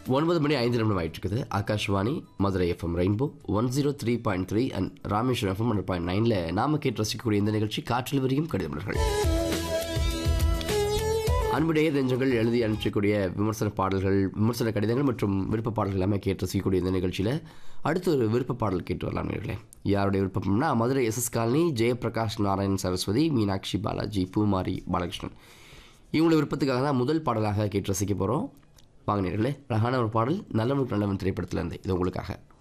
ஒன்பது மணி ஐந்து நிமிடம் ஆயிட்டு இருக்குது Akashvani Madurai FM rainbow one zero three point three and Rameswaram FM one point நைனில் நாம கேட்டு ரசிக்கக்கூடிய இந்த நிகழ்ச்சி காற்றில் வரியும் கடிதமலர்கள் அன்புடைய நெஞ்சங்கள் எழுதி அனுப்பிச்சக்கூடிய விமர்சன பாடல்கள் விமர்சன கடிதங்கள் மற்றும் விருப்ப பாடல்கள் எல்லாமே கேட்டு ரசிக்கக்கூடிய இந்த நிகழ்ச்சியில் அடுத்து ஒரு விருப்ப பாடல் கேட்டு வரலாம் நேர்களே யாருடைய விருப்பம்னா மதுரை எஸ்எஸ் காலனி ஜெயபிரகாஷ் நாராயண் சரஸ்வதி மீனாட்சி பாலாஜி பூமாரி பாலகிருஷ்ணன் இவங்களுடைய விருப்பத்துக்காக தான் முதல் பாடலாக கேட்டு ரசிக்க போகிறோம் வாங்க நேர்களே அழகான ஒரு பாடல் நல்லவனுக்கு நல்லவன் திரைப்படத்தில் இருந்து இது உங்களுக்காக